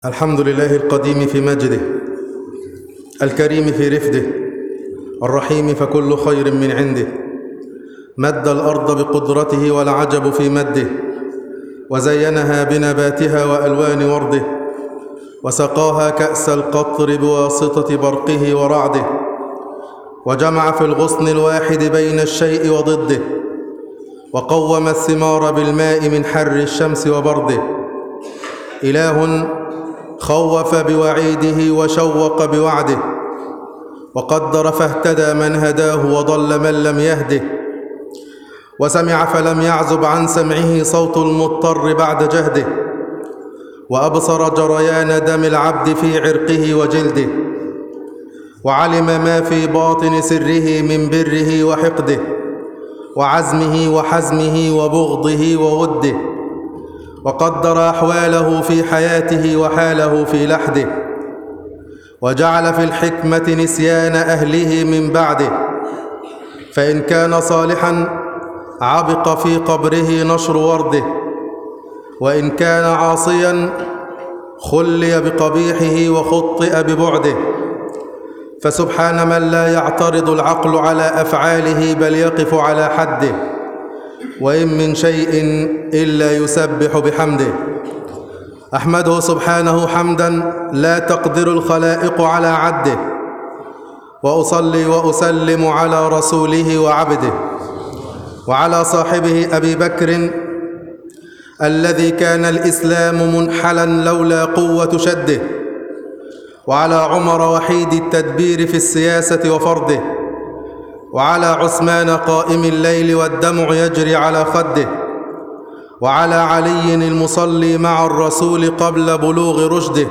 الحمد لله القديم في مجده الكريم في رفده الرحيم فكل خير من عنده مد الارض بقدرته والعجب في مده وزينها بنباتها والوان ورده وسقاها كاس القطر بواسطه برقه ورعده وجمع في الغصن الواحد بين الشيء وضده وقوم الثمار بالماء من حر الشمس وبرده اله خوف بوعيده وشوق بوعده وقدر فاهتدى من هداه وضل من لم يهده وسمع فلم يعزب عن سمعه صوت المضطر بعد جهده وابصر جريان دم العبد في عرقه وجلده وعلم ما في باطن سره من بره وحقده وعزمه وحزمه وبغضه ووده وقدر احواله في حياته وحاله في لحده وجعل في الحكمه نسيان اهله من بعده فان كان صالحا عبق في قبره نشر ورده وان كان عاصيا خلي بقبيحه وخطئ ببعده فسبحان من لا يعترض العقل على افعاله بل يقف على حده وان من شيء الا يسبح بحمده احمده سبحانه حمدا لا تقدر الخلائق على عده واصلي واسلم على رسوله وعبده وعلى صاحبه ابي بكر الذي كان الاسلام منحلا لولا قوه شده وعلى عمر وحيد التدبير في السياسه وفرضه وعلى عثمان قائم الليل والدمع يجري على خده وعلى علي المصلي مع الرسول قبل بلوغ رشده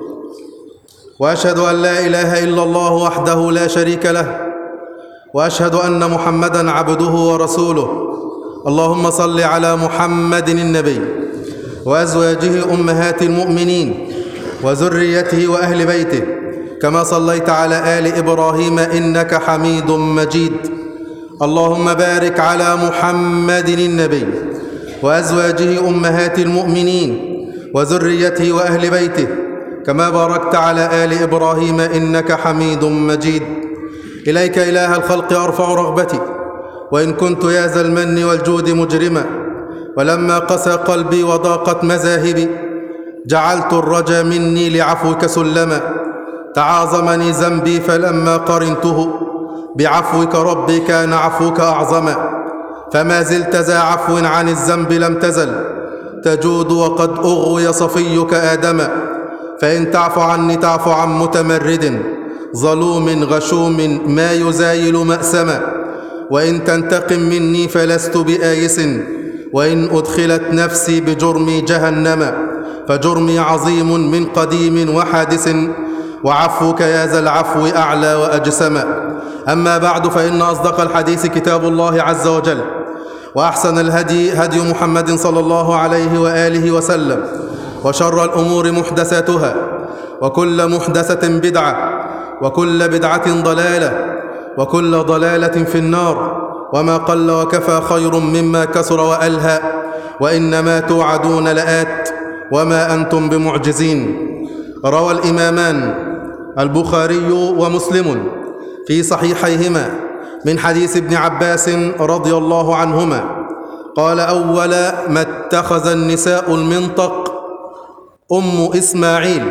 واشهد ان لا اله الا الله وحده لا شريك له واشهد ان محمدا عبده ورسوله اللهم صل على محمد النبي وازواجه امهات المؤمنين وذريته واهل بيته كما صليت على ال ابراهيم انك حميد مجيد اللهم بارك على محمد النبي وازواجه امهات المؤمنين وذريته واهل بيته كما باركت على ال ابراهيم انك حميد مجيد اليك اله الخلق ارفع رغبتي وان كنت يا ذا المن والجود مجرما ولما قسى قلبي وضاقت مذاهبي جعلت الرجا مني لعفوك سلما تعاظمني ذنبي فلما قرنته بعفوك ربي كان عفوك اعظما فما زلت ذا عفو عن الذنب لم تزل تجود وقد اغوي صفيك ادما فان تعف عني تعف عن متمرد ظلوم غشوم ما يزايل ماسما وان تنتقم مني فلست بايس وان ادخلت نفسي بجرمي جهنما فجرمي عظيم من قديم وحادث وعفوك يا ذا العفو اعلى واجسما اما بعد فان اصدق الحديث كتاب الله عز وجل واحسن الهدي هدي محمد صلى الله عليه واله وسلم وشر الامور محدثاتها وكل محدثه بدعه وكل بدعه ضلاله وكل ضلاله في النار وما قل وكفى خير مما كثر والهى وانما توعدون لات وما انتم بمعجزين روى الامامان البخاري ومسلم في صحيحيهما من حديث ابن عباس رضي الله عنهما قال اول ما اتخذ النساء المنطق ام اسماعيل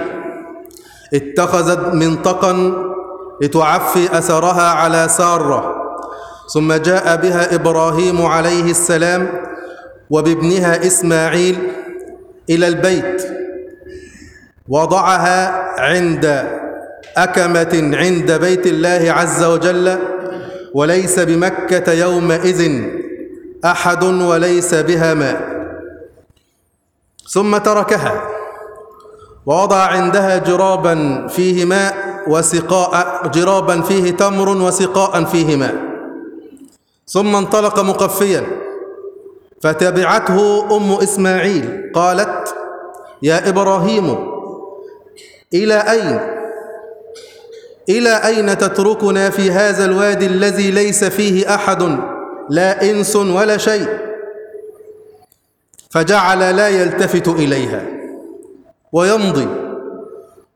اتخذت منطقا لتعفي اثرها على ساره ثم جاء بها ابراهيم عليه السلام وبابنها اسماعيل الى البيت وضعها عند اكمه عند بيت الله عز وجل وليس بمكه يومئذ احد وليس بها ماء ثم تركها ووضع عندها جرابا فيه ماء وسقاء جرابا فيه تمر وسقاء فيه ماء ثم انطلق مقفيا فتبعته ام اسماعيل قالت يا ابراهيم الى اين الى اين تتركنا في هذا الوادي الذي ليس فيه احد لا انس ولا شيء فجعل لا يلتفت اليها ويمضي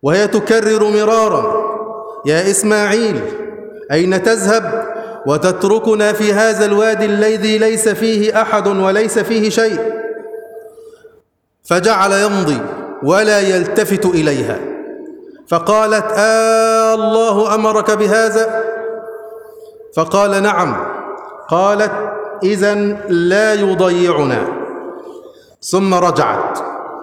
وهي تكرر مرارا يا إسماعيل أين تذهب وتتركنا في هذا الوادي الذي ليس فيه أحد وليس فيه شيء فجعل يمضي ولا يلتفت إليها فقالت آه الله أمرك بهذا فقال نعم قالت إذا لا يضيعنا ثم رجعت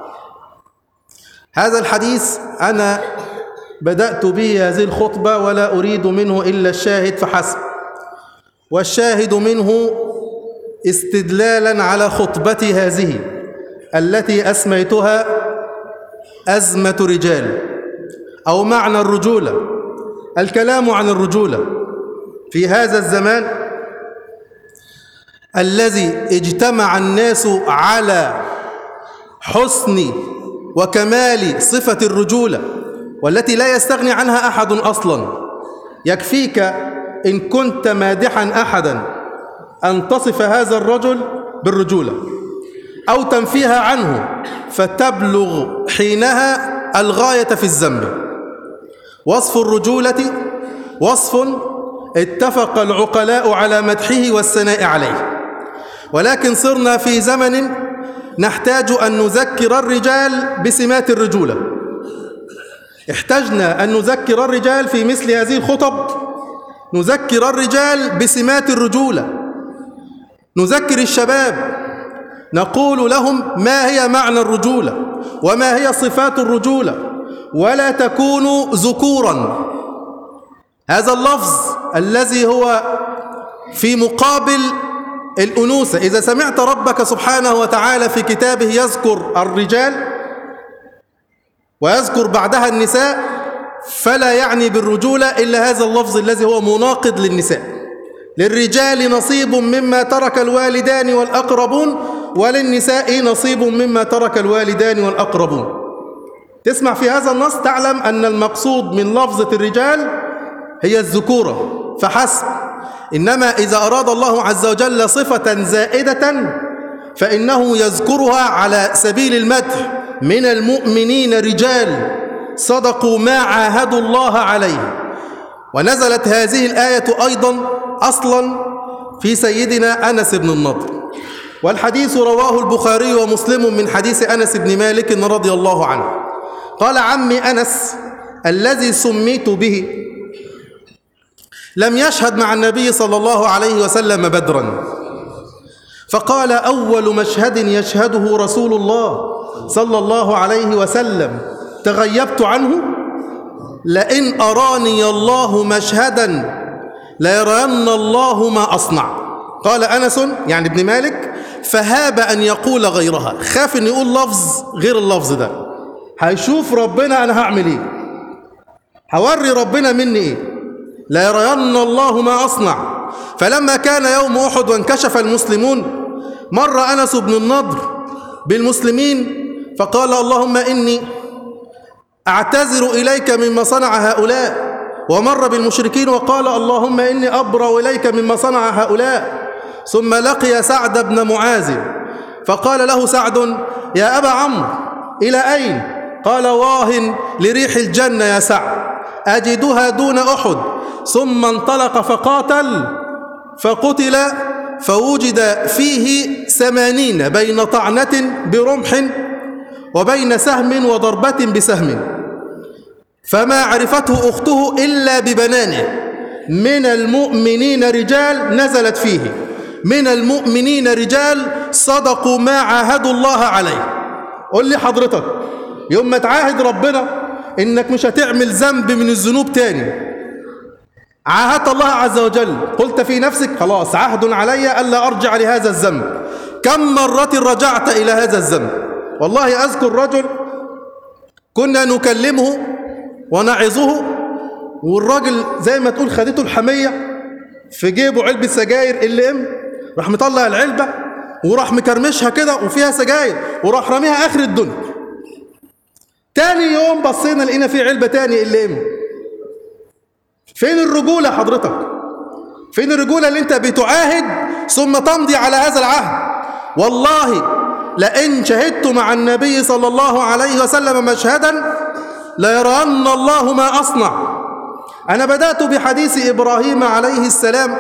هذا الحديث أنا بدأت به هذه الخطبة ولا أريد منه إلا الشاهد فحسب والشاهد منه استدلالا على خطبتي هذه التي أسميتها أزمة رجال أو معنى الرجولة الكلام عن الرجولة في هذا الزمان الذي اجتمع الناس على حسن وكمال صفة الرجولة والتي لا يستغني عنها أحد أصلا يكفيك إن كنت مادحا أحدا أن تصف هذا الرجل بالرجولة أو تنفيها عنه فتبلغ حينها الغاية في الذنب وصف الرجولة وصف اتفق العقلاء على مدحه والثناء عليه ولكن صرنا في زمن نحتاج أن نذكر الرجال بسمات الرجولة احتجنا أن نذكر الرجال في مثل هذه الخطب نذكر الرجال بسمات الرجولة نذكر الشباب نقول لهم ما هي معنى الرجولة وما هي صفات الرجولة ولا تكونوا ذكورا هذا اللفظ الذي هو في مقابل الأنوثة إذا سمعت ربك سبحانه وتعالى في كتابه يذكر الرجال ويذكر بعدها النساء فلا يعني بالرجولة إلا هذا اللفظ الذي هو مناقض للنساء للرجال نصيب مما ترك الوالدان والأقربون وللنساء نصيب مما ترك الوالدان والأقربون تسمع في هذا النص تعلم أن المقصود من لفظة الرجال هي الذكورة فحسب إنما إذا أراد الله عز وجل صفة زائدة فإنه يذكرها على سبيل المدح من المؤمنين رجال صدقوا ما عاهدوا الله عليه ونزلت هذه الآية أيضا أصلا في سيدنا أنس بن النضر والحديث رواه البخاري ومسلم من حديث أنس بن مالك رضي الله عنه قال عمي أنس الذي سميت به لم يشهد مع النبي صلى الله عليه وسلم بدرا فقال أول مشهد يشهده رسول الله صلى الله عليه وسلم تغيبت عنه لئن أراني الله مشهدا ليرين الله ما أصنع قال أنس يعني ابن مالك فهاب أن يقول غيرها خاف أن يقول لفظ غير اللفظ ده هيشوف ربنا أنا هعمل إيه هوري ربنا مني إيه لا يرين الله ما أصنع فلما كان يوم أحد وانكشف المسلمون مر أنس بن النضر بالمسلمين فقال اللهم إني أعتذر إليك مما صنع هؤلاء ومر بالمشركين وقال اللهم إني أبرأ إليك مما صنع هؤلاء ثم لقي سعد بن معاذ فقال له سعد يا أبا عمرو إلى أين قال واه لريح الجنة يا سعد أجدها دون أحد ثم انطلق فقاتل فقتل فوجد فيه ثمانين بين طعنة برمح وبين سهم وضربة بسهم فما عرفته أخته إلا ببنانه من المؤمنين رجال نزلت فيه من المؤمنين رجال صدقوا ما عاهدوا الله عليه قل لي حضرتك يوم ما تعاهد ربنا إنك مش هتعمل ذنب من الذنوب تاني عاهدت الله عز وجل قلت في نفسك خلاص عهد علي ألا أرجع لهذا الذنب كم مرة رجعت إلى هذا الذنب والله أذكر رجل كنا نكلمه ونعظه والراجل زي ما تقول خدته الحمية في جيبه علبة سجاير اللي ام راح مطلع العلبة وراح مكرمشها كده وفيها سجاير وراح راميها آخر الدنيا تاني يوم بصينا لقينا في علبة تاني اللي ام فين الرجولة حضرتك فين الرجولة اللي انت بتعاهد ثم تمضي على هذا العهد والله لئن شهدت مع النبي صلى الله عليه وسلم مشهدا ليرن الله ما أصنع أنا بدأت بحديث إبراهيم عليه السلام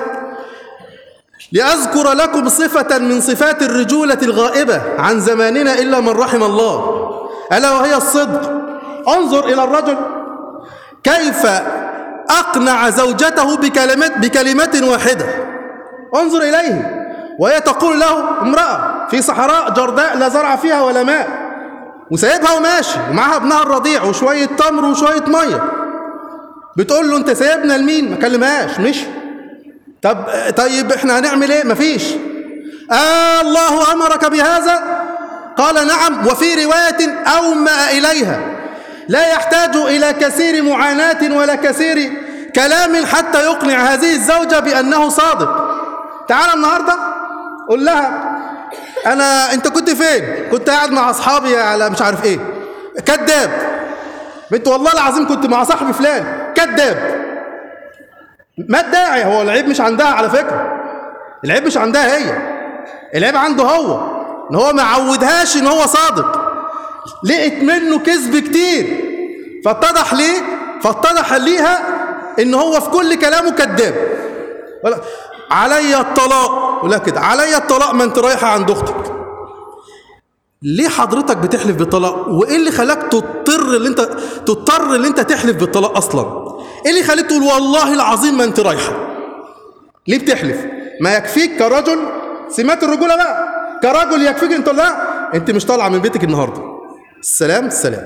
لأذكر لكم صفة من صفات الرجولة الغائبة عن زماننا إلا من رحم الله ألا وهي الصدق انظر إلى الرجل كيف أقنع زوجته بكلمات بكلمة واحدة انظر إليه وهي تقول له امرأة في صحراء جرداء لا زرع فيها ولا ماء وسايبها وماشي ومعاها ابنها الرضيع وشوية تمر وشوية مية بتقول له انت سايبنا لمين ما كلمهاش مشي طب طيب احنا هنعمل ايه مفيش آه الله امرك بهذا قال نعم وفي روايه اومأ اليها لا يحتاج الى كثير معاناه ولا كثير كلام حتى يقنع هذه الزوجه بانه صادق تعال النهارده قول لها انا انت كنت فين كنت قاعد مع اصحابي على مش عارف ايه كذاب بنت والله العظيم كنت مع صاحبي فلان كذاب ما الداعي هو العيب مش عندها على فكرة العيب مش عندها هي العيب عنده هو ان هو ما عودهاش ان هو صادق لقت منه كذب كتير فاتضح ليه فاتضح ليها ان هو في كل كلامه كذاب علي الطلاق ولا كده علي الطلاق ما انت رايحه عند اختك ليه حضرتك بتحلف بالطلاق وايه اللي خلاك تضطر اللي انت تضطر اللي انت تحلف بالطلاق اصلا ايه اللي يخليك تقول والله العظيم ما انت رايحه ليه بتحلف ما يكفيك كرجل سمات الرجوله بقى كرجل يكفيك انت لا انت مش طالعه من بيتك النهارده السلام السلام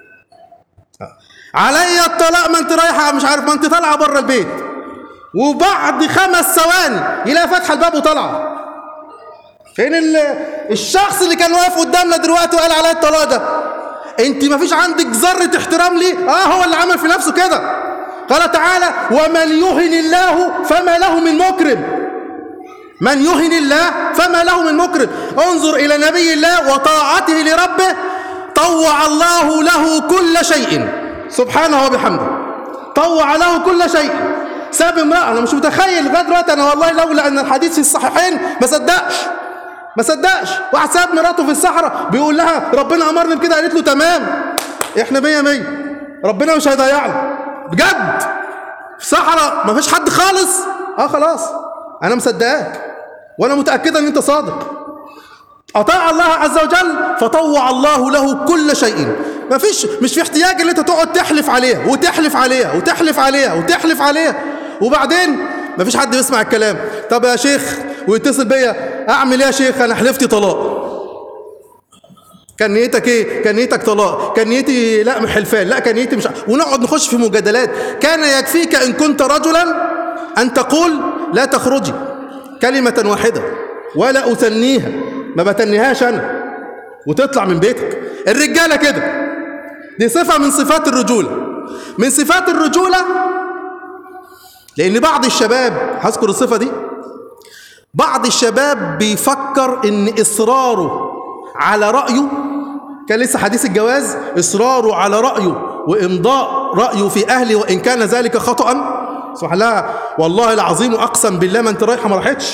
عليا الطلاق ما انت رايحه مش عارف ما انت طالعه بره البيت وبعد خمس ثواني يلاقي فاتحه الباب وطالعه فين الشخص اللي كان واقف قدامنا دلوقتي وقال عليا الطلاق ده انت ما فيش عندك ذره احترام ليه اه هو اللي عمل في نفسه كده قال تعالى ومن يهن الله فما له من مكرم من يهن الله فما له من مكرم انظر إلى نبي الله وطاعته لربه طوع الله له كل شيء سبحانه وبحمده طوع له كل شيء ساب امرأة أنا مش متخيل لغاية دلوقتي أنا والله لولا أن الحديث في الصحيحين ما صدقش ما صدقش واحد ساب مراته في الصحراء بيقول لها ربنا أمرني بكده قالت له تمام احنا مية مية ربنا مش هيضيعنا بجد في صحراء ما فيش حد خالص اه خلاص انا مصدقاك وانا متاكده ان انت صادق اطاع الله عز وجل فطوع الله له كل شيء ما فيش مش في احتياج ان انت تقعد تحلف عليها وتحلف عليها وتحلف عليها وتحلف عليها وبعدين ما فيش حد بيسمع الكلام طب يا شيخ ويتصل بيا اعمل ايه يا شيخ انا حلفتي طلاق كان نيتك ايه كان نيتك طلاق كان نيتي لا حلفان لا كان نيتي مش ونقعد نخش في مجادلات كان يكفيك ان كنت رجلا ان تقول لا تخرجي كلمة واحدة ولا أثنيها ما بتنيهاش أنا وتطلع من بيتك الرجالة كده دي صفة من صفات الرجولة من صفات الرجولة لأن بعض الشباب هذكر الصفة دي بعض الشباب بيفكر إن إصراره على رأيه كان لسه حديث الجواز إصراره على رأيه وإمضاء رأيه في أهله وإن كان ذلك خطأ سبحان الله والله العظيم أقسم بالله ما أنت رايحة ما راحتش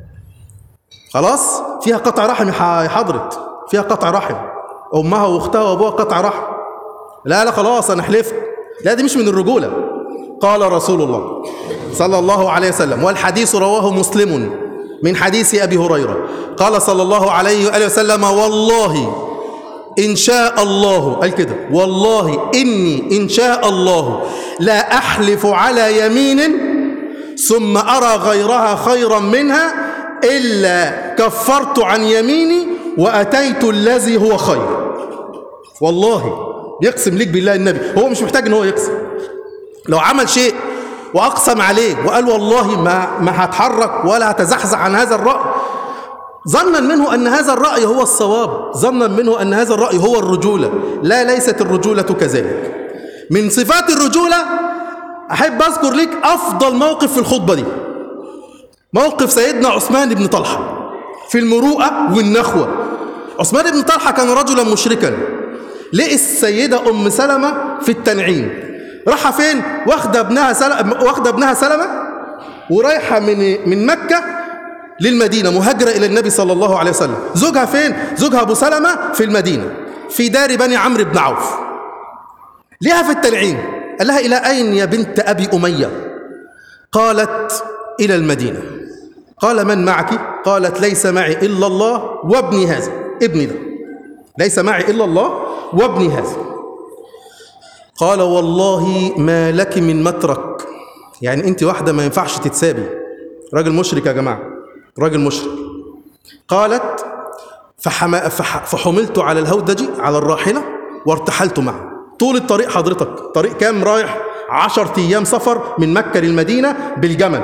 خلاص فيها قطع رحم يا حضرت فيها قطع رحم أمها وأختها وأبوها قطع رحم لا لا خلاص أنا حلفت لا دي مش من الرجولة قال رسول الله صلى الله عليه وسلم والحديث رواه مسلم من حديث أبي هريرة قال صلى الله عليه وآله وسلم والله إن شاء الله قال كده والله إني إن شاء الله لا أحلف على يمين ثم أرى غيرها خيرا منها إلا كفرت عن يميني وأتيت الذي هو خير والله يقسم لك بالله النبي هو مش محتاج ان هو يقسم لو عمل شيء واقسم عليه وقال والله ما ما هتحرك ولا هتزحزح عن هذا الراي ظنا منه ان هذا الراي هو الصواب ظنا منه ان هذا الراي هو الرجوله لا ليست الرجوله كذلك من صفات الرجوله احب اذكر لك افضل موقف في الخطبه دي موقف سيدنا عثمان بن طلحه في المروءه والنخوه عثمان بن طلحه كان رجلا مشركا لقي السيده ام سلمه في التنعيم راحة فين؟ واخدة ابنها سلمة واخدة ابنها سلمة ورايحة من من مكة للمدينة مهاجرة إلى النبي صلى الله عليه وسلم زوجها فين؟ زوجها أبو سلمة في المدينة في دار بني عمرو بن عوف ليها في التنعيم قال لها إلى أين يا بنت أبي أمية قالت إلى المدينة قال من معك قالت ليس معي إلا الله وابني هذا ابني ده ليس معي إلا الله وابني هذا قال والله ما لك من مترك يعني أنت واحدة ما ينفعش تتسابي راجل مشرك يا جماعة راجل مشرك قالت فحما فح فحملت على الهودج على الراحلة وارتحلت معه طول الطريق حضرتك طريق كام رايح عشر أيام سفر من مكة للمدينة بالجمل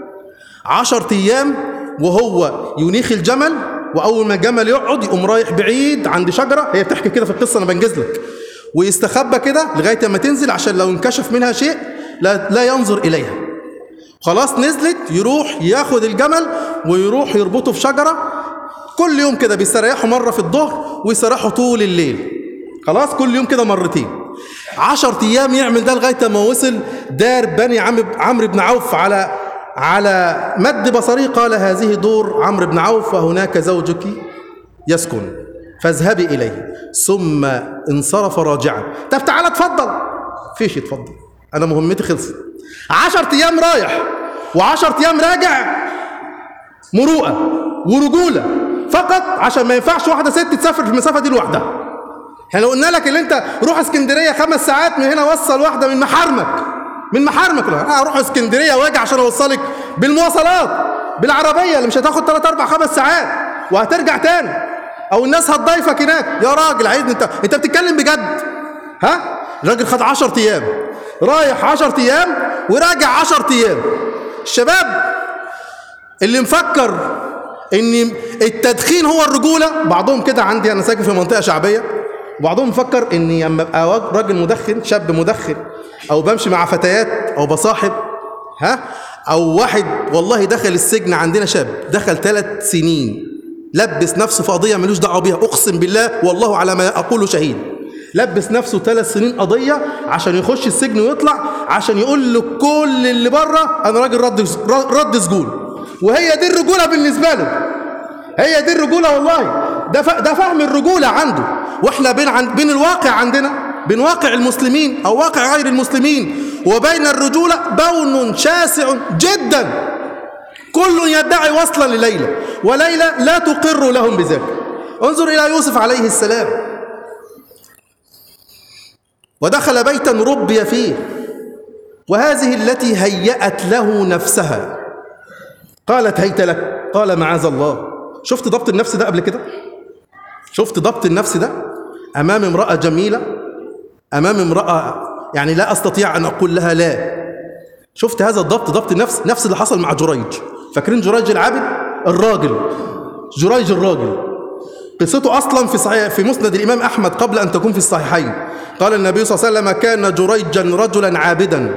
عشر أيام وهو ينيخ الجمل وأول ما الجمل يقعد يقوم رايح بعيد عند شجرة هي بتحكي كده في القصة أنا بنجز لك ويستخبى كده لغاية ما تنزل عشان لو انكشف منها شيء لا, لا ينظر إليها خلاص نزلت يروح ياخد الجمل ويروح يربطه في شجرة كل يوم كده بيستريحوا مرة في الظهر ويستريحوا طول الليل خلاص كل يوم كده مرتين عشر أيام يعمل ده لغاية ما وصل دار بني عمرو بن عوف على على مد بصري قال هذه دور عمرو بن عوف وهناك زوجك يسكن فاذهبي إليه ثم انصرف راجعا طب تعالى اتفضل فيش اتفضل أنا مهمتي خلصت عشر أيام رايح وعشر أيام راجع مروءة ورجولة فقط عشان ما ينفعش واحدة ست تسافر في المسافة دي لوحدها احنا لو قلنا لك اللي انت روح اسكندرية خمس ساعات من هنا وصل واحدة من محارمك من محارمك لا انا اروح اسكندرية واجي عشان اوصلك بالمواصلات بالعربية اللي مش هتاخد 3 4 5 ساعات وهترجع تاني او الناس هتضيفك هناك يا راجل عايزني انت انت بتتكلم بجد ها الراجل خد 10 ايام رايح 10 ايام وراجع 10 ايام الشباب اللي مفكر ان التدخين هو الرجوله بعضهم كده عندي انا ساكن في منطقه شعبيه وبعضهم مفكر اني لما ابقى راجل مدخن شاب مدخن او بمشي مع فتيات او بصاحب ها او واحد والله دخل السجن عندنا شاب دخل ثلاث سنين لبس نفسه في قضيه ملوش دعوه بيها اقسم بالله والله على ما اقول شهيد لبس نفسه ثلاث سنين قضيه عشان يخش السجن ويطلع عشان يقول لكل اللي بره انا راجل رد رد سجون وهي دي الرجوله بالنسبه له هي دي الرجوله والله ده ده فهم الرجوله عنده واحنا بين عن بين الواقع عندنا بين واقع المسلمين او واقع غير المسلمين وبين الرجوله بون شاسع جدا كل يدعي وصلا لليلى وليلى لا تقر لهم بذلك انظر الى يوسف عليه السلام ودخل بيتا ربي فيه وهذه التي هيأت له نفسها قالت هيت لك قال معاذ الله شفت ضبط النفس ده قبل كده شفت ضبط النفس ده أمام امرأة جميلة أمام امرأة يعني لا أستطيع أن أقول لها لا شفت هذا الضبط ضبط النفس نفس اللي حصل مع جريج فاكرين جريج العابد الراجل جريج الراجل قصته أصلا في صحيح في مسند الإمام أحمد قبل أن تكون في الصحيحين قال النبي صلى الله عليه وسلم كان جريجا رجلا عابدا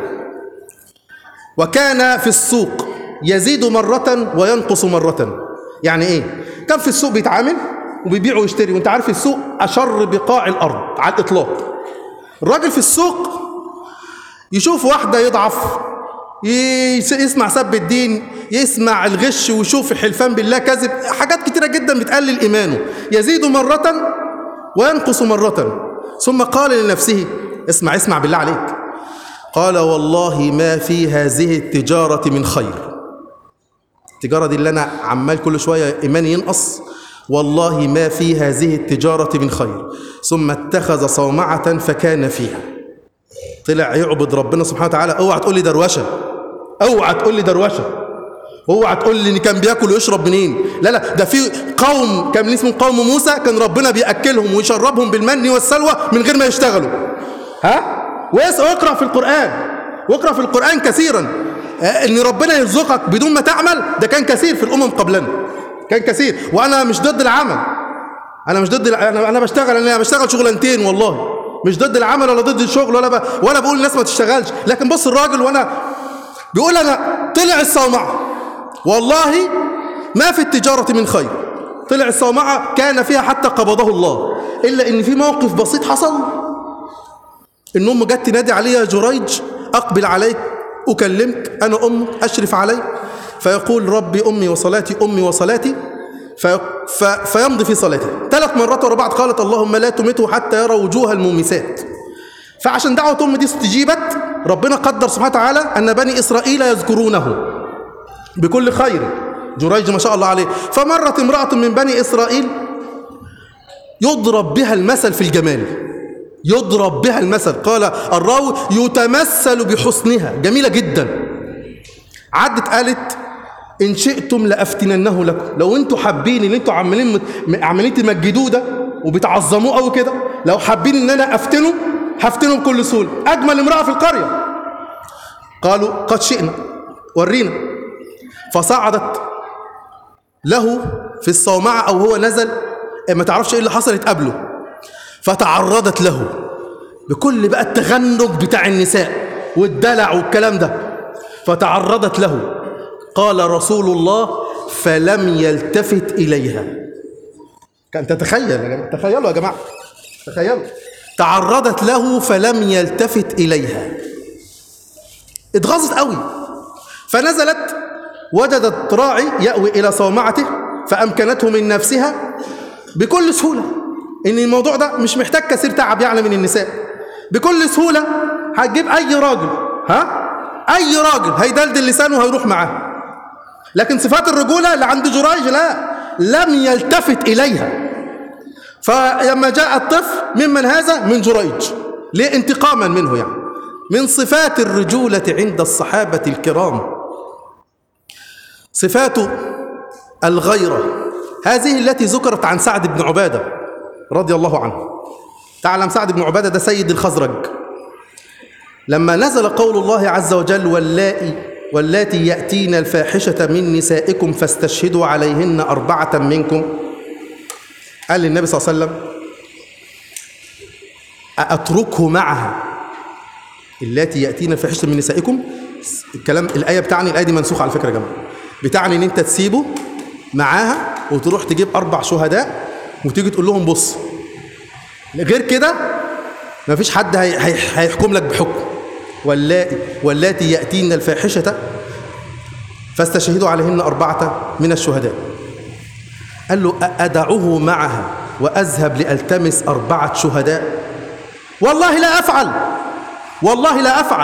وكان في السوق يزيد مرة وينقص مرة يعني ايه كان في السوق بيتعامل وبيبيع ويشتري وانت عارف السوق اشر بقاع الارض على الاطلاق الراجل في السوق يشوف واحدة يضعف يسمع سب الدين يسمع الغش ويشوف الحلفان بالله كذب حاجات كتيرة جدا بتقلل إيمانه يزيد مرة وينقص مرة ثم قال لنفسه اسمع اسمع بالله عليك قال والله ما في هذه التجارة من خير التجارة دي اللي أنا عمال كل شوية إيماني ينقص والله ما في هذه التجارة من خير ثم اتخذ صومعة فكان فيها طلع يعبد ربنا سبحانه وتعالى اوعى تقول لي دروشة اوعى تقول لي دروشة اوعى تقول لي ان كان بياكل ويشرب منين لا لا ده في قوم كان اسمه قوم موسى كان ربنا بياكلهم ويشربهم بالمن والسلوى من غير ما يشتغلوا ها واقرا في القران واقرا في القران كثيرا ان ربنا يرزقك بدون ما تعمل ده كان كثير في الامم قبلنا كان كثير وانا مش ضد العمل انا مش ضد انا انا بشتغل انا بشتغل شغلانتين والله مش ضد العمل ولا ضد الشغل ولا ب... ولا بقول الناس ما تشتغلش لكن بص الراجل وانا بيقول انا طلع الصومعه والله ما في التجاره من خير طلع الصومعه كان فيها حتى قبضه الله الا ان في موقف بسيط حصل ان امه جت تنادي عليه يا جريج اقبل عليك أكلمك أنا أم أشرف عليك فيقول ربي أمي وصلاتي أمي وصلاتي في ف... فيمضي في صلاته ثلاث مرات ورا بعض قالت اللهم لا تمته حتى يرى وجوه المومسات فعشان دعوة أم دي استجيبت ربنا قدر سبحانه وتعالى أن بني إسرائيل يذكرونه بكل خير جريج ما شاء الله عليه فمرت امرأة من بني إسرائيل يضرب بها المثل في الجمال يضرب بها المثل قال الراوي يتمثل بحسنها جميلة جدا عدت قالت إن شئتم لأفتننه لكم لو أنتوا حابين اللي أنتوا عمالين عمالين تمجدوه ده وبتعظموه قوي كده لو حابين إن أنا أفتنه هفتنه بكل سهولة أجمل امرأة في القرية قالوا قد شئنا ورينا فصعدت له في الصومعة أو هو نزل ما تعرفش إيه اللي حصل اتقابله فتعرضت له بكل بقى التغنج بتاع النساء والدلع والكلام ده فتعرضت له قال رسول الله فلم يلتفت إليها كان تتخيل يا جماعة تخيلوا يا جماعة تخيلوا تعرضت له فلم يلتفت إليها اتغاظت قوي فنزلت وجدت راعي يأوي إلى صومعته فأمكنته من نفسها بكل سهولة إن الموضوع ده مش محتاج كثير تعب يعني من النساء بكل سهولة هتجيب أي راجل ها أي راجل هيدلدل لسانه وهيروح معاه لكن صفات الرجولة اللي عند جريج لا لم يلتفت إليها فلما جاء الطفل ممن هذا من جريج ليه انتقاما منه يعني من صفات الرجولة عند الصحابة الكرام صفات الغيرة هذه التي ذكرت عن سعد بن عبادة رضي الله عنه تعلم سعد بن عبادة ده سيد الخزرج لما نزل قول الله عز وجل واللائي واللاتي يأتين الفاحشة من نسائكم فاستشهدوا عليهن أربعة منكم قال للنبي صلى الله عليه وسلم أتركه معها اللاتي يأتين الفاحشة من نسائكم الكلام الآية بتاعني الآية دي منسوخة على فكرة يا جماعة بتعني إن أنت تسيبه معاها وتروح تجيب أربع شهداء وتيجي تقول لهم بص غير كده مفيش حد هي هي هيحكم لك بحكم واللاتي واللاتي يأتين الفاحشة فاستشهدوا عليهن أربعة من الشهداء قال له أدعه معها وأذهب لألتمس أربعة شهداء والله لا أفعل والله لا أفعل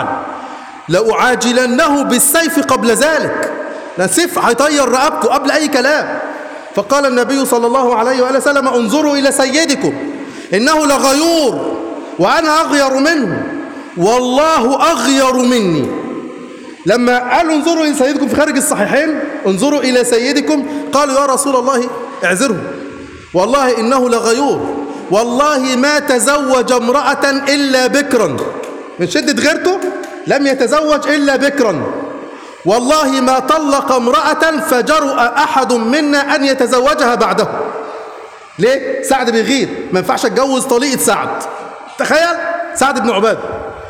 لأعاجلنه بالسيف قبل ذلك ده سيف هيطير رقبته قبل أي كلام فقال النبي صلى الله عليه وآله وسلم انظروا إلى سيدكم إنه لغيور وأنا أغير منه والله أغير مني لما قالوا انظروا إلى سيدكم في خارج الصحيحين انظروا إلى سيدكم قالوا يا رسول الله اعذره والله إنه لغيور والله ما تزوج امرأة إلا بكرا من شدة غيرته لم يتزوج إلا بكرا والله ما طلق امرأة فجرؤ أحد منا أن يتزوجها بعده ليه؟ سعد بيغير ما ينفعش اتجوز طليقة سعد تخيل سعد بن عباد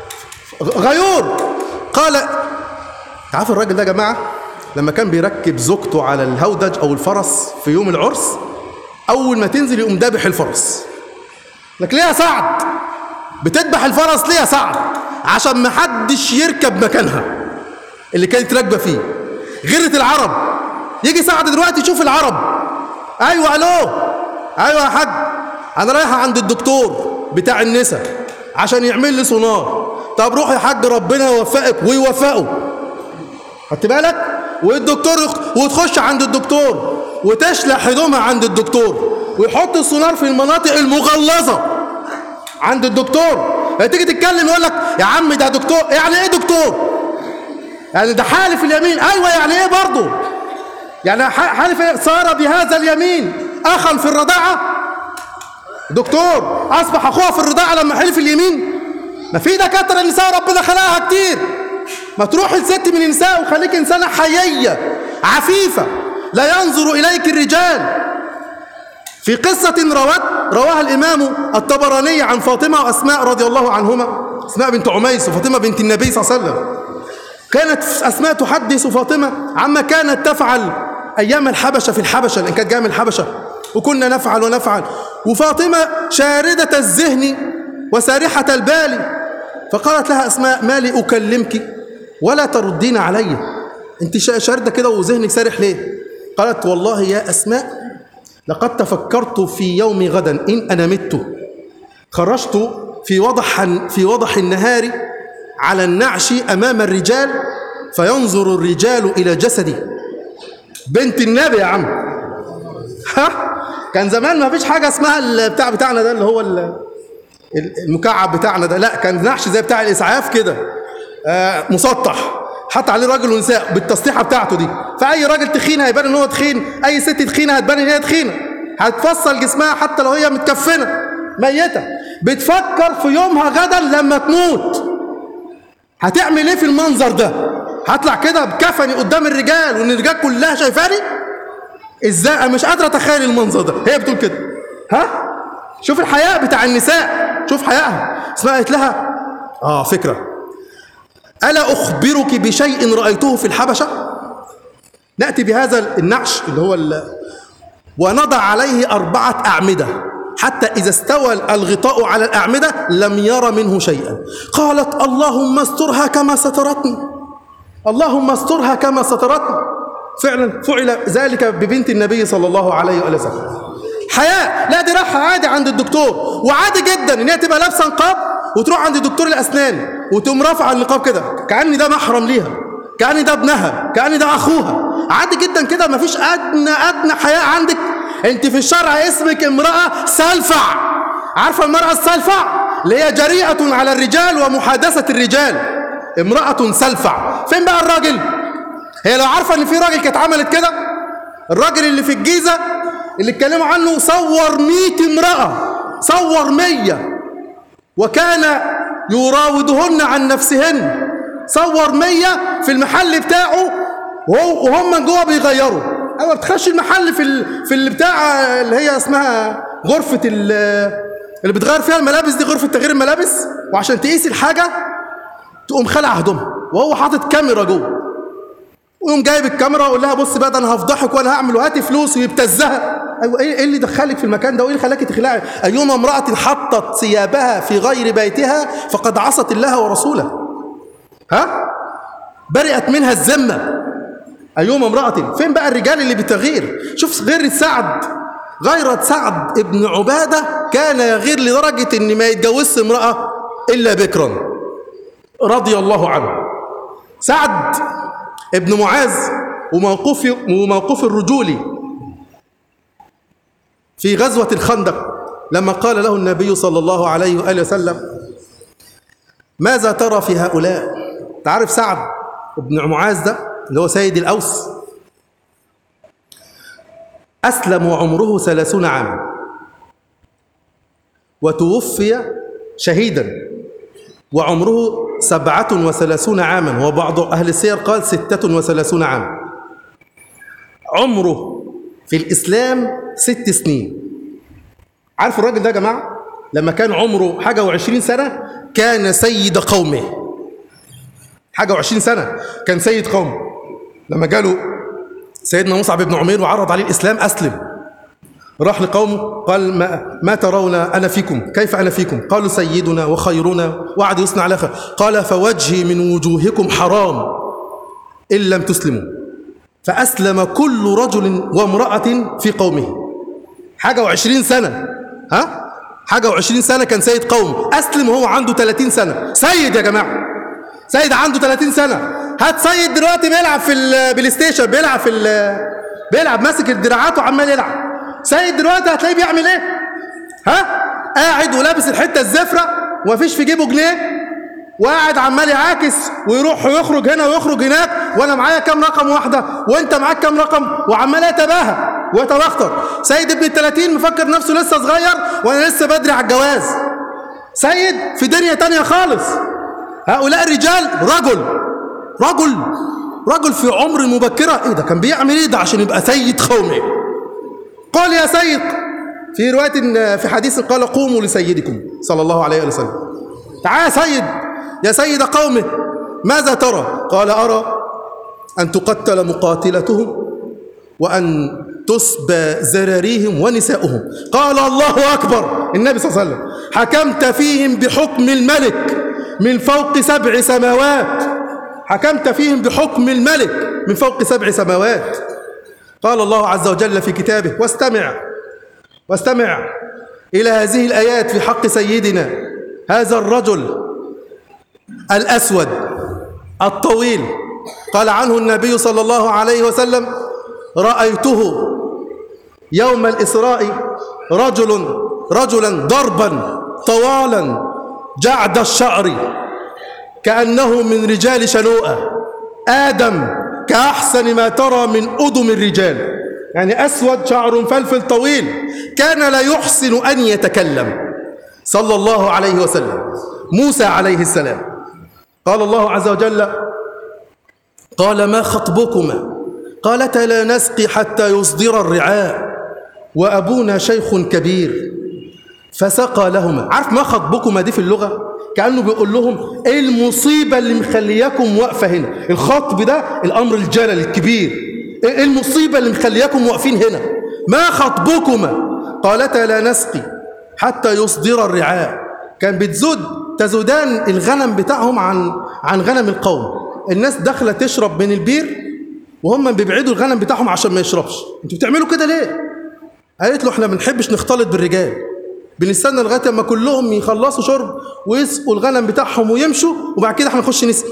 غيور قال عارف الراجل ده يا جماعة لما كان بيركب زوجته على الهودج أو الفرس في يوم العرس أول ما تنزل يقوم دابح الفرس لك ليه يا سعد بتذبح الفرس ليه يا سعد عشان ما حدش يركب مكانها اللي كانت راكبه فيه غيرة العرب يجي سعد دلوقتي يشوف العرب ايوه الو ايوه يا حاج انا رايحه عند الدكتور بتاع النساء عشان يعمل لي سونار طب روح يا حاج ربنا يوفقك ويوفقه خدت بالك والدكتور وتخش عند الدكتور وتشلح هدومها عند الدكتور ويحط السونار في المناطق المغلظه عند الدكتور تيجي تتكلم يقول لك يا عم ده دكتور يعني ايه دكتور يعني ده حالف اليمين ايوه يعني ايه برضه يعني حالف صار بهذا اليمين اخا في الرضاعه دكتور اصبح اخوها في الرضاعه لما حلف اليمين ما في دكاتره النساء ربنا خلقها كتير ما تروح لست من النساء وخليك انسانه حييه عفيفه لا ينظر اليك الرجال في قصة روت رواها الإمام الطبراني عن فاطمة وأسماء رضي الله عنهما أسماء بنت عميس وفاطمة بنت النبي صلى الله عليه وسلم كانت أسماء تحدث فاطمة عما كانت تفعل أيام الحبشة في الحبشة لأن كانت جاية من الحبشة وكنا نفعل ونفعل وفاطمة شاردة الذهن وسارحة البال فقالت لها أسماء ما لي أكلمك ولا تردين علي أنت شاردة كده وذهنك سارح ليه قالت والله يا أسماء لقد تفكرت في يوم غدا إن أنا مت خرجت في وضح في وضح النهار على النعش أمام الرجال فينظر الرجال إلى جسدي بنت النبي يا عم ها كان زمان ما فيش حاجة اسمها البتاع بتاعنا ده اللي هو المكعب بتاعنا ده لا كان نعش زي بتاع الإسعاف كده آه مسطح حط عليه راجل ونساء بالتسطيحه بتاعته دي فاي راجل تخين هيبان ان هو تخين اي ست تخينه هتبان ان هي تخينه هتفصل جسمها حتى لو هي متكفنه ميته بتفكر في يومها غدا لما تموت هتعمل ايه في المنظر ده هطلع كده بكفني قدام الرجال وان الرجال كلها شايفاني ازاي مش قادره اتخيل المنظر ده هي بتقول كده ها شوف الحياء بتاع النساء شوف حيائها اسمها قالت لها اه فكره الا اخبرك بشيء رايته في الحبشه ناتي بهذا النعش اللي هو ونضع عليه اربعه اعمده حتى إذا استوى الغطاء على الأعمدة لم ير منه شيئا قالت اللهم استرها كما سترتني اللهم استرها كما سترتني فعلا فعل ذلك ببنت النبي صلى الله عليه وآله وسلم حياء لا دي راحة عادي عند الدكتور وعادي جدا ان هي تبقى لابسه نقاب وتروح عند دكتور الاسنان وتقوم رافعه النقاب كده كأن ده محرم ليها كأن ده ابنها كأن ده اخوها عادي جدا كده مفيش ادنى ادنى حياء عندك انت في الشرع اسمك امرأة سلفع عارفة المرأة السلفع اللي هي جريئة على الرجال ومحادثة الرجال امرأة سلفع فين بقى الراجل هي لو عارفة ان في راجل كانت عملت كده الراجل اللي في الجيزة اللي اتكلموا عنه صور مئة امرأة صور مية وكان يراودهن عن نفسهن صور مية في المحل بتاعه وهم جوه بيغيروا ايوه بتخش المحل في ال... في اللي بتاع اللي هي اسمها غرفه ال... اللي بتغير فيها الملابس دي غرفه تغيير الملابس وعشان تقيس الحاجه تقوم خلع هدومها وهو حاطط كاميرا جوه ويقوم جايب الكاميرا ويقول لها بص بقى ده انا هفضحك وانا هعمل وهاتي فلوس ويبتزها ايوه ايه اللي دخلك في المكان ده وايه اللي خلاكي تخلعي ايما امراه حطت ثيابها في غير بيتها فقد عصت الله ورسوله ها برئت منها الذمه أيوم امرأة فين بقى الرجال اللي بتغير شوف غير سعد غيرة سعد ابن عبادة كان يغير لدرجة ان ما يتجوزش امرأة إلا بكرا رضي الله عنه سعد ابن معاذ وموقف وموقف الرجولي في غزوة الخندق لما قال له النبي صلى الله عليه وآله وسلم ماذا ترى في هؤلاء تعرف سعد ابن معاذ ده اللي هو سيد الأوس أسلم وعمره ثلاثون عاما وتوفي شهيدا وعمره سبعة وثلاثون عاما وبعض أهل السير قال ستة وثلاثون عاما عمره في الإسلام ست سنين عارف الراجل ده يا جماعة لما كان عمره حاجة وعشرين سنة كان سيد قومه حاجة وعشرين سنة كان سيد قومه لما جاله سيدنا مصعب بن عمير وعرض عليه الإسلام أسلم راح لقومه قال ما, ما ترون أنا فيكم كيف أنا فيكم قالوا سيدنا وخيرنا وعد يصنع لك قال فوجهي من وجوهكم حرام إن لم تسلموا فأسلم كل رجل وامرأة في قومه حاجة وعشرين سنة ها حاجة وعشرين سنة كان سيد قوم أسلم وهو عنده 30 سنة سيد يا جماعة سيد عنده 30 سنة هات سيد دلوقتي بيلعب في البلاي ستيشن بيلعب في بيلعب ماسك الدراعات وعمال يلعب سيد دلوقتي هتلاقيه بيعمل ايه ها قاعد ولابس الحته الزفره ومفيش في جيبه جنيه وقاعد عمال يعاكس ويروح ويخرج هنا ويخرج هناك وانا معايا كام رقم واحده وانت معاك كام رقم وعمال يتباهى ويتبختر سيد ابن ال 30 مفكر نفسه لسه صغير وانا لسه بدري على الجواز سيد في دنيا تانية خالص هؤلاء الرجال رجل رجل رجل في عمر مبكرة ايه ده كان بيعمل ايه ده عشان يبقى سيد قومه قال يا سيد في رواية في حديث قال قوموا لسيدكم صلى الله عليه وسلم تعال يا سيد يا سيد قومه ماذا ترى قال أرى أن تقتل مقاتلتهم وأن تسبى زراريهم ونساؤهم قال الله أكبر النبي صلى الله عليه وسلم حكمت فيهم بحكم الملك من فوق سبع سماوات حكمت فيهم بحكم الملك من فوق سبع سماوات قال الله عز وجل في كتابه واستمع واستمع إلى هذه الآيات في حق سيدنا هذا الرجل الأسود الطويل قال عنه النبي صلى الله عليه وسلم رأيته يوم الإسراء رجل رجلا ضربا طوالا جعد الشعر كأنه من رجال شنوءة آدم كأحسن ما ترى من أدم الرجال يعني أسود شعر فلفل طويل كان لا يحسن أن يتكلم صلى الله عليه وسلم موسى عليه السلام قال الله عز وجل قال ما خطبكما قالتا لا نسقي حتى يصدر الرعاء وأبونا شيخ كبير فسقى لهما عارف ما خطبكما دي في اللغة كأنه بيقول لهم ايه المصيبة اللي مخلياكم واقفة هنا الخطب ده الأمر الجلل الكبير ايه المصيبة اللي مخلياكم واقفين هنا ما خطبكما قالتا لا نسقي حتى يصدر الرعاء كان بتزود تزودان الغنم بتاعهم عن عن غنم القوم الناس داخله تشرب من البير وهم بيبعدوا الغنم بتاعهم عشان ما يشربش انتوا بتعملوا كده ليه قالت له احنا ما بنحبش نختلط بالرجال بنستنى لغايه اما كلهم يخلصوا شرب ويسقوا الغنم بتاعهم ويمشوا وبعد كده احنا نخش نسقي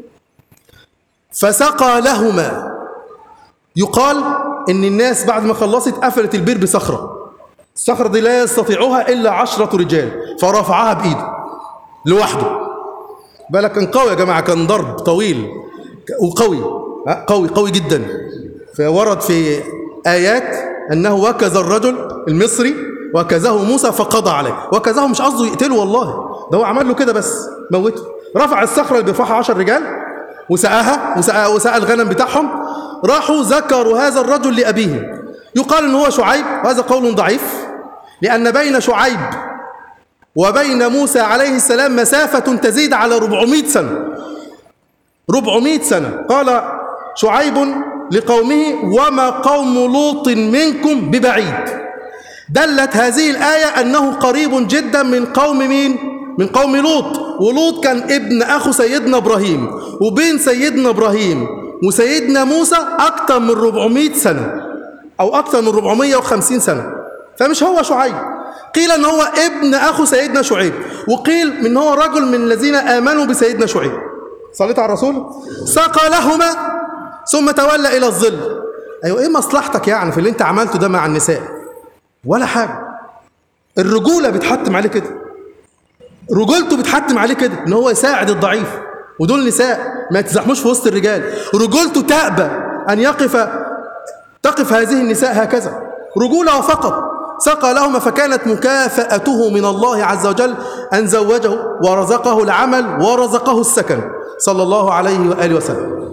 فسقى لهما يقال ان الناس بعد ما خلصت قفلت البير بصخره الصخره دي لا يستطيعها الا عشرة رجال فرفعها بايده لوحده بالك كان قوي يا جماعه كان ضرب طويل وقوي ها، قوي قوي جدا فورد في ايات انه وكز الرجل المصري وكزه موسى فقضى عليه وكزه مش قصده يقتله والله ده هو عمل له كده بس موته رفع الصخره اللي بيرفعها 10 رجال وسقاها وسقى, وسقى الغنم بتاعهم راحوا ذكروا هذا الرجل لابيه يقال ان هو شعيب وهذا قول ضعيف لان بين شعيب وبين موسى عليه السلام مسافة تزيد على 400 سنة 400 سنة قال شعيب لقومه وما قوم لوط منكم ببعيد دلت هذه الآية أنه قريب جدا من قوم مين؟ من قوم لوط ولوط كان ابن أخو سيدنا إبراهيم وبين سيدنا إبراهيم وسيدنا موسى أكثر من 400 سنة أو أكثر من 450 سنة فمش هو شعيب قيل ان هو ابن اخو سيدنا شعيب وقيل ان هو رجل من الذين امنوا بسيدنا شعيب صليت على الرسول سقى لهما ثم تولى الى الظل ايوه ايه مصلحتك يعني في اللي انت عملته ده مع النساء ولا حاجه الرجوله بتحتم عليه كده رجولته بتحتم عليه كده ان هو يساعد الضعيف ودول نساء ما يتزحموش في وسط الرجال رجولته تأبى ان يقف تقف هذه النساء هكذا رجوله فقط سقى لهما فكانت مكافأته من الله عز وجل أن زوجه ورزقه العمل ورزقه السكن صلى الله عليه وآله وسلم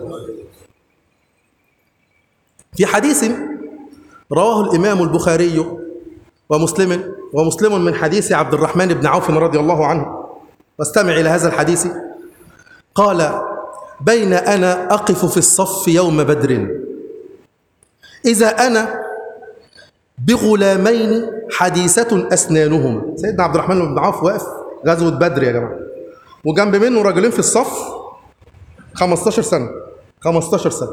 في حديث رواه الإمام البخاري ومسلم ومسلم من حديث عبد الرحمن بن عوف رضي الله عنه واستمع إلى هذا الحديث قال بين أنا أقف في الصف يوم بدر إذا أنا بغلامين حديثة أسنانهما سيدنا عبد الرحمن بن عوف واقف غزوة بدر يا جماعة وجنب منه راجلين في الصف 15 سنة 15 سنة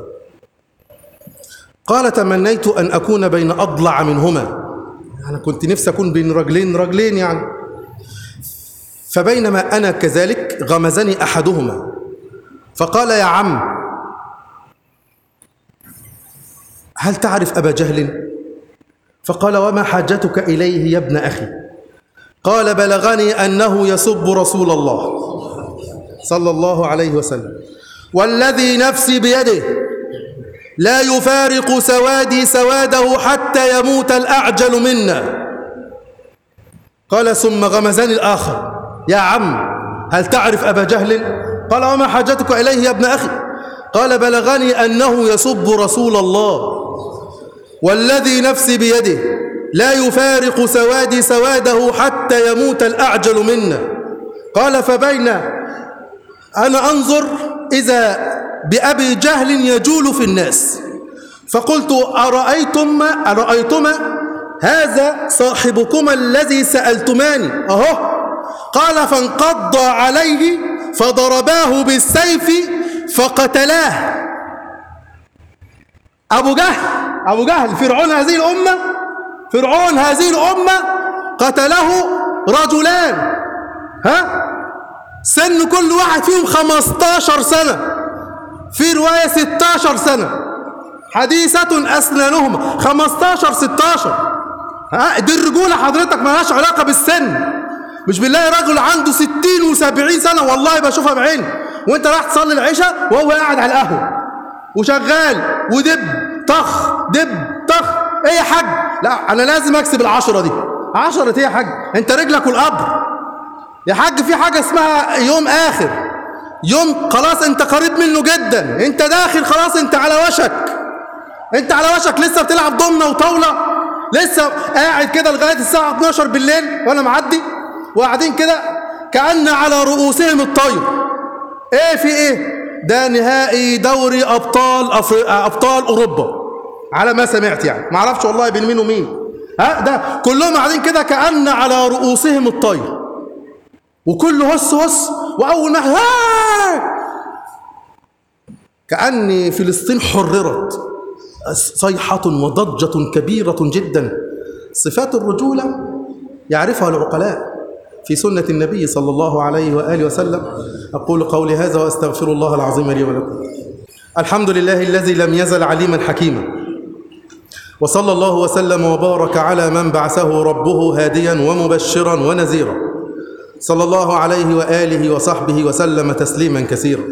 قال تمنيت أن أكون بين أضلع منهما أنا كنت نفسي أكون بين رجلين رجلين يعني فبينما أنا كذلك غمزني أحدهما فقال يا عم هل تعرف أبا جهل؟ فقال وما حاجتك إليه يا ابن أخي قال بلغني أنه يسب رسول الله صلى الله عليه وسلم والذي نفسي بيده لا يفارق سوادي سواده حتى يموت الأعجل منا قال ثم غمزني الآخر يا عم هل تعرف أبا جهل قال وما حاجتك إليه يا ابن أخي قال بلغني أنه يسب رسول الله والذي نفسي بيده لا يفارق سوادي سواده حتى يموت الأعجل منا قال فبين أنا أنظر إذا بأبي جهل يجول في الناس فقلت أرأيتم أرأيتما هذا صاحبكما الذي سألتماني أهو قال فانقض عليه فضرباه بالسيف فقتلاه أبو جهل أبو جهل فرعون هذه الأمة فرعون هذه الأمة قتله رجلان ها سن كل واحد فيهم 15 سنة في رواية 16 سنة حديثة أسنانهما 15 16 ها دي الرجولة حضرتك مالهاش علاقة بالسن مش بالله رجل عنده 60 و70 سنة والله بشوفها بعيني وانت رايح تصلي العشاء وهو قاعد على القهوة وشغال ودب طخ دب طخ ايه يا حاج لا انا لازم اكسب العشرة دي عشرة ايه يا حاج انت رجلك والقبر يا حاج في حاجة اسمها يوم آخر يوم خلاص انت قريب منه جدا انت داخل خلاص انت على وشك انت على وشك لسه بتلعب ضمنه وطاولة لسه قاعد كده لغاية الساعة 12 بالليل وانا معدي وقاعدين كده كأن على رؤوسهم الطير ايه في ايه ده نهائي دوري ابطال أفري... ابطال اوروبا على ما سمعت يعني ما اعرفش والله بين مين ومين ها ده كلهم قاعدين كده كأن على رؤوسهم الطير وكله هس هس واول ما ها كأن فلسطين حررت صيحة وضجة كبيرة جدا صفات الرجولة يعرفها العقلاء في سنة النبي صلى الله عليه وآله وسلم أقول قولي هذا وأستغفر الله العظيم لي ولكم الحمد لله الذي لم يزل عليما حكيما وصلى الله وسلم وبارك على من بعثه ربه هاديا ومبشرا ونذيرا صلى الله عليه وآله وصحبه وسلم تسليما كثيرا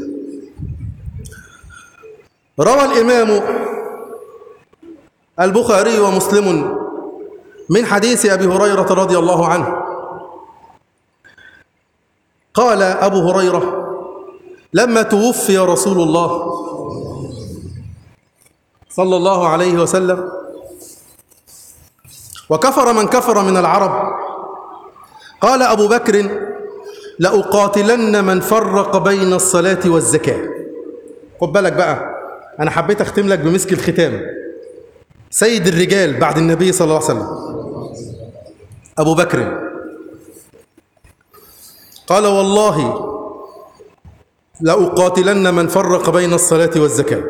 روى الإمام البخاري ومسلم من حديث أبي هريرة رضي الله عنه قال أبو هريرة لما توفي رسول الله صلى الله عليه وسلم وكفر من كفر من العرب قال أبو بكر لأقاتلن من فرق بين الصلاة والزكاة خد بالك بقى أنا حبيت أختم لك بمسك الختام سيد الرجال بعد النبي صلى الله عليه وسلم أبو بكر قال والله لأقاتلن من فرق بين الصلاة والزكاة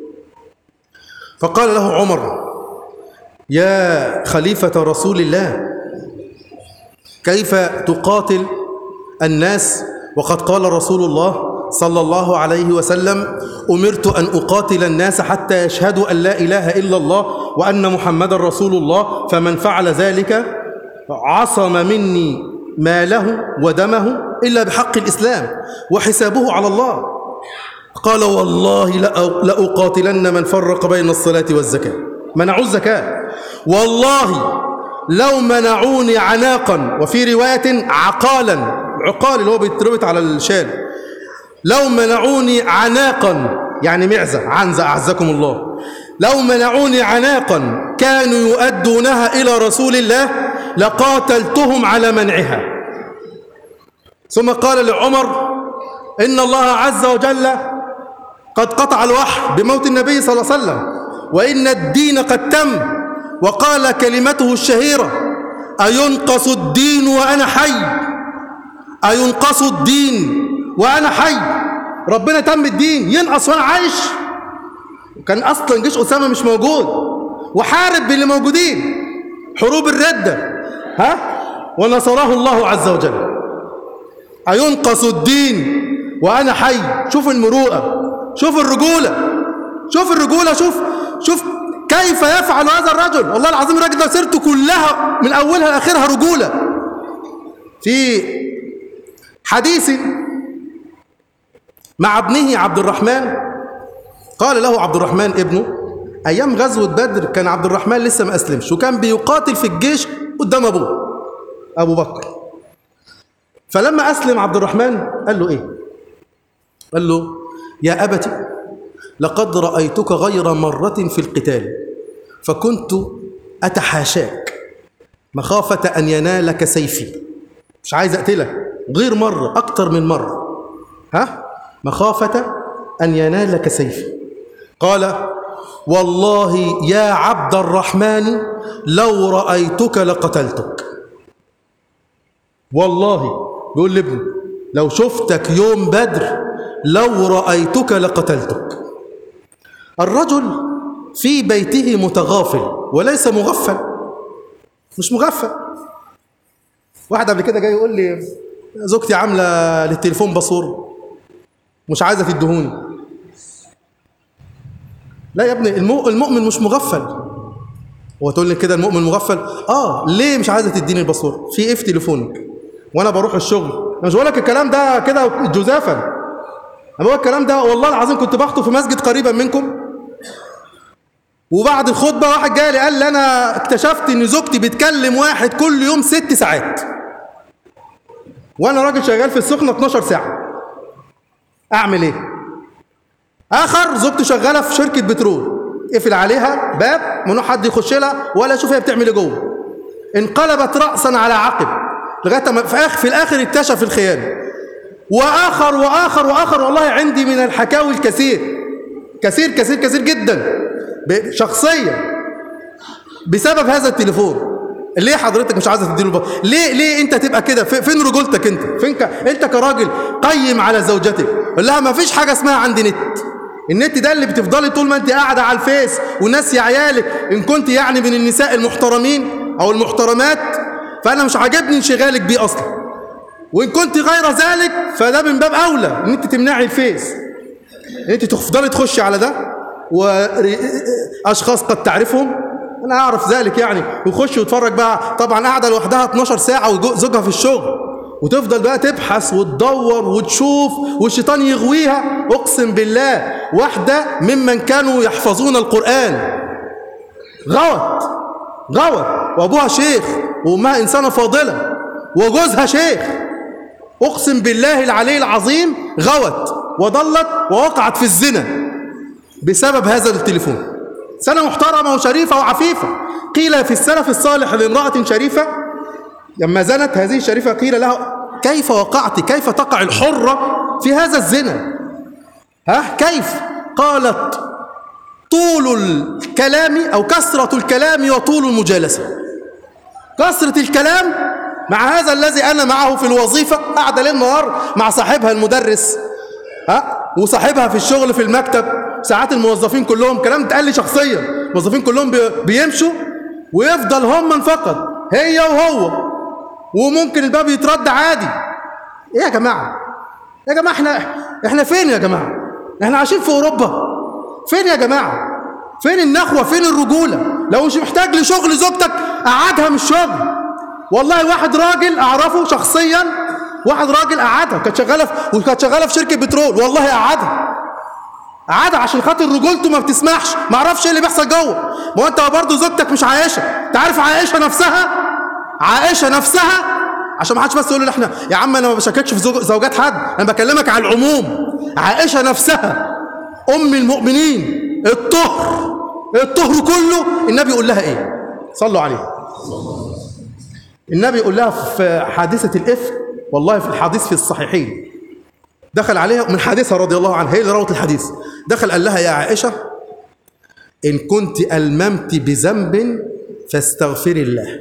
فقال له عمر يا خليفة رسول الله كيف تقاتل الناس وقد قال رسول الله صلى الله عليه وسلم أمرت أن أقاتل الناس حتى يشهدوا أن لا إله إلا الله وأن محمد رسول الله فمن فعل ذلك عصم مني ماله ودمه إلا بحق الإسلام وحسابه على الله قال والله لأقاتلن من فرق بين الصلاة والزكاة منعوا الزكاة والله لو منعوني عناقا وفي رواية عقالا عقال اللي هو بيتربط على الشال لو منعوني عناقا يعني معزة عنزة أعزكم الله لو منعوني عناقا كانوا يؤدونها إلى رسول الله لقاتلتهم على منعها ثم قال لعمر إن الله عز وجل قد قطع الوحي بموت النبي صلى الله عليه وسلم وإن الدين قد تم وقال كلمته الشهيرة أينقص الدين وأنا حي أينقص الدين وأنا حي ربنا تم الدين ينقص وأنا عايش كان أصلا جيش أسامة مش موجود وحارب باللي موجودين حروب الردة ها ونصره الله عز وجل أينقص الدين وأنا حي شوف المروءة شوف الرجولة شوف الرجولة شوف شوف كيف يفعل هذا الرجل والله العظيم الراجل ده سيرته كلها من أولها لآخرها رجولة في حديث مع ابنه عبد الرحمن قال له عبد الرحمن ابنه أيام غزوة بدر كان عبد الرحمن لسه ما أسلمش وكان بيقاتل في الجيش قدام أبوه أبو بكر فلما أسلم عبد الرحمن قال له إيه قال له يا أبت لقد رأيتك غير مرة في القتال فكنت أتحاشاك مخافة أن ينالك سيفي مش عايز أقتلك غير مرة أكتر من مرة ها مخافة أن ينالك سيفي قال والله يا عبد الرحمن لو رأيتك لقتلتك والله بيقول لابنه لو شفتك يوم بدر لو رأيتك لقتلتك الرجل في بيته متغافل وليس مغفل مش مغفل واحد قبل كده جاي يقول لي زوجتي عامله للتليفون باسور مش عايزه تدهوني لا يا ابني المو- المؤمن مش مغفل هو تقول لي كده المؤمن مغفل اه ليه مش عايزه تديني الباسورد في ايه في تليفونك وانا بروح الشغل انا مش بقول لك الكلام ده كده جزافا انا بقول الكلام ده والله العظيم كنت بخطب في مسجد قريبا منكم وبعد الخطبه واحد جاي لي قال لي انا اكتشفت ان زوجتي بتكلم واحد كل يوم ست ساعات وانا راجل شغال في السخنه 12 ساعه اعمل ايه اخر زوجته شغاله في شركه بترول قفل عليها باب ممنوع حد يخش لها ولا يشوف هي بتعمل ايه جوه انقلبت راسا على عقب لغايه ما في اخر في الاخر اكتشف الخيانه واخر واخر واخر والله عندي من الحكاوي الكثير كثير كثير كثير جدا ب- شخصيا بسبب هذا التليفون ليه حضرتك مش عايزه تديله الب... ليه ليه انت تبقى كده في- فين رجولتك انت فين ك... انت كراجل قيم على زوجتك قول لها ما فيش حاجه اسمها عندي نت النت ده اللي بتفضلي طول ما انت قاعده على الفيس والناس يا عيالك ان كنت يعني من النساء المحترمين او المحترمات فانا مش عاجبني انشغالك بيه اصلا وان كنت غير ذلك فده من باب اولى ان انت تمنعي الفيس ان انت تفضلي تخشي على ده واشخاص قد تعرفهم انا اعرف ذلك يعني ويخش ويتفرج بقى طبعا قاعده لوحدها 12 ساعه وزوجها في الشغل وتفضل بقى تبحث وتدور وتشوف والشيطان يغويها اقسم بالله واحده ممن كانوا يحفظون القران غوت غوت وابوها شيخ وامها انسانه فاضله وجوزها شيخ اقسم بالله العلي العظيم غوت وضلت ووقعت في الزنا بسبب هذا التليفون سنة محترمة وشريفة وعفيفة قيل في السلف الصالح لامرأة شريفة لما زنت هذه الشريفة قيل لها كيف وقعت كيف تقع الحرة في هذا الزنا ها كيف قالت طول الكلام أو كثرة الكلام وطول المجالسة كثرة الكلام مع هذا الذي أنا معه في الوظيفة قاعدة ليل نهار مع صاحبها المدرس ها وصاحبها في الشغل في المكتب ساعات الموظفين كلهم كلام اتقال لي شخصيا الموظفين كلهم بي- بيمشوا ويفضل هم فقط هي وهو وممكن الباب يترد عادي ايه يا جماعه يا جماعه احنا احنا فين يا جماعه احنا عايشين في اوروبا فين يا جماعه فين النخوه فين الرجوله لو مش محتاج لشغل زوجتك قعدها من الشغل والله واحد راجل اعرفه شخصيا واحد راجل قعدها كانت شغاله في وكانت شغاله في شركه بترول والله قعدها قعدها عشان خاطر رجولته ما بتسمحش ما اعرفش ايه اللي بيحصل جوه ما هو انت برضه زوجتك مش عايشه انت عارف عائشه نفسها عائشه نفسها عشان ما حدش بس يقول لي احنا يا عم انا ما بشككش في زوج- زوجات حد انا بكلمك على العموم عائشه نفسها ام المؤمنين الطهر الطهر كله النبي يقول لها ايه صلوا عليه النبي يقول لها في حادثه الافك والله في الحديث في الصحيحين دخل عليها من حادثة رضي الله عنها هي اللي روت الحديث دخل قال لها يا عائشة إن كنت ألممت بذنب فاستغفري الله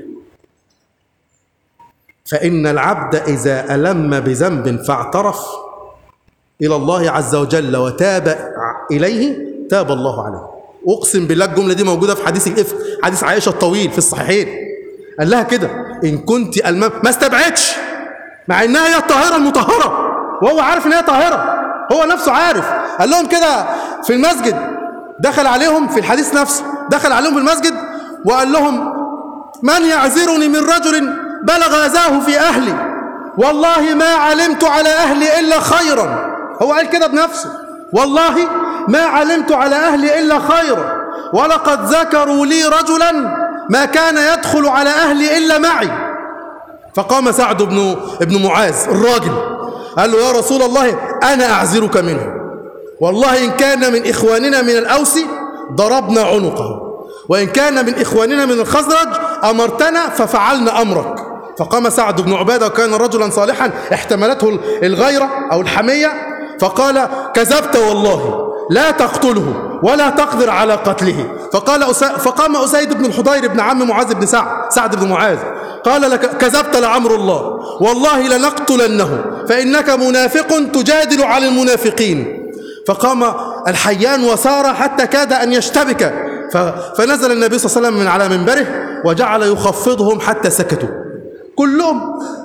فإن العبد إذا ألم بذنب فاعترف إلى الله عز وجل وتاب إليه تاب الله عليه أقسم بالله الجملة دي موجودة في حديث الإفك حديث عائشة الطويل في الصحيحين قال لها كده إن كنت ألمم ما استبعدش مع إنها هي الطاهرة المطهرة وهو عارف إن هي طاهرة هو نفسه عارف قال لهم كده في المسجد دخل عليهم في الحديث نفسه دخل عليهم في المسجد وقال لهم من يعذرني من رجل بلغ أذاه في أهلي والله ما علمت على أهلي إلا خيرا هو قال كده بنفسه والله ما علمت على أهلي إلا خيرا ولقد ذكروا لي رجلا ما كان يدخل على أهلي إلا معي فقام سعد بن ابن معاذ الراجل قال له يا رسول الله أنا أعذرك منه والله إن كان من إخواننا من الأوس ضربنا عنقه وإن كان من إخواننا من الخزرج أمرتنا ففعلنا أمرك فقام سعد بن عبادة وكان رجلا صالحا احتملته الغيرة أو الحمية فقال كذبت والله لا تقتله ولا تقدر على قتله فقال أسا فقام أسيد بن الحضير بن عم معاذ بن سعد سعد بن معاذ قال لك كذبت لعمر الله والله لنقتلنه فإنك منافق تجادل على المنافقين فقام الحيان وسار حتى كاد أن يشتبك فنزل النبي صلى الله عليه وسلم من على منبره وجعل يخفضهم حتى سكتوا كلهم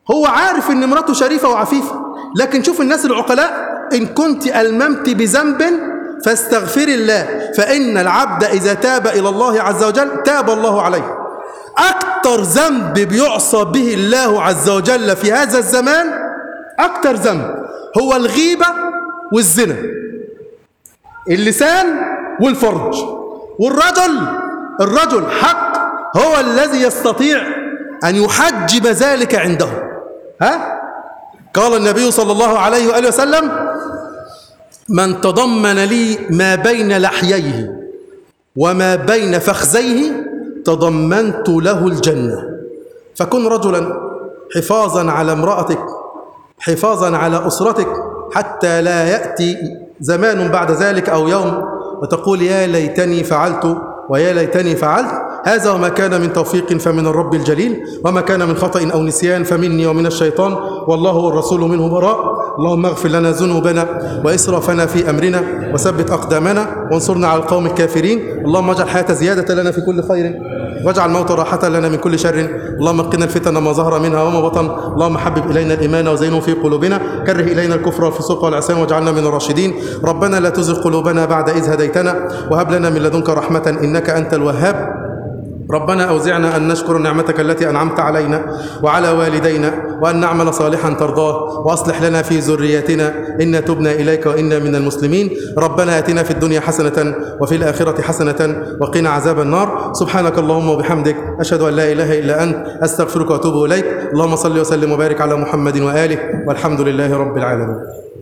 هو عارف ان مراته شريفة وعفيفة لكن شوف الناس العقلاء إن كنت ألممت بذنب فاستغفر الله فإن العبد إذا تاب إلى الله عز وجل تاب الله عليه أكتر ذنب بيعصى به الله عز وجل في هذا الزمان أكتر ذنب هو الغيبة والزنا اللسان والفرج والرجل الرجل حق هو الذي يستطيع أن يحجب ذلك عنده ها قال النبي صلى الله عليه وآله وسلم من تضمن لي ما بين لحييه وما بين فخذيه تضمنت له الجنة فكن رجلا حفاظا على امرأتك حفاظا على أسرتك حتى لا يأتي زمان بعد ذلك أو يوم وتقول يا ليتني فعلت ويا ليتني فعلت هذا وما كان من توفيق فمن الرب الجليل وما كان من خطأ أو نسيان فمني ومن الشيطان والله والرسول منه براء اللهم اغفر لنا ذنوبنا وإسرافنا في أمرنا وثبت أقدامنا وانصرنا على القوم الكافرين اللهم اجعل الحياة زيادة لنا في كل خير واجعل الموت راحة لنا من كل شر اللهم قنا الفتن ما ظهر منها وما بطن اللهم حبب إلينا الإيمان وزينه في قلوبنا كره إلينا الكفر والفسوق والعصيان واجعلنا من الراشدين ربنا لا تزغ قلوبنا بعد إذ هديتنا وهب لنا من لدنك رحمة إنك أنت الوهاب ربنا أوزعنا أن نشكر نعمتك التي أنعمت علينا وعلى والدينا وأن نعمل صالحا ترضاه وأصلح لنا في ذريتنا إنا تبنا إليك وإنا من المسلمين ربنا آتنا في الدنيا حسنة وفي الآخرة حسنة وقنا عذاب النار سبحانك اللهم وبحمدك أشهد أن لا إله إلا أنت أستغفرك وأتوب إليك اللهم صل وسلم وبارك على محمد وآله والحمد لله رب العالمين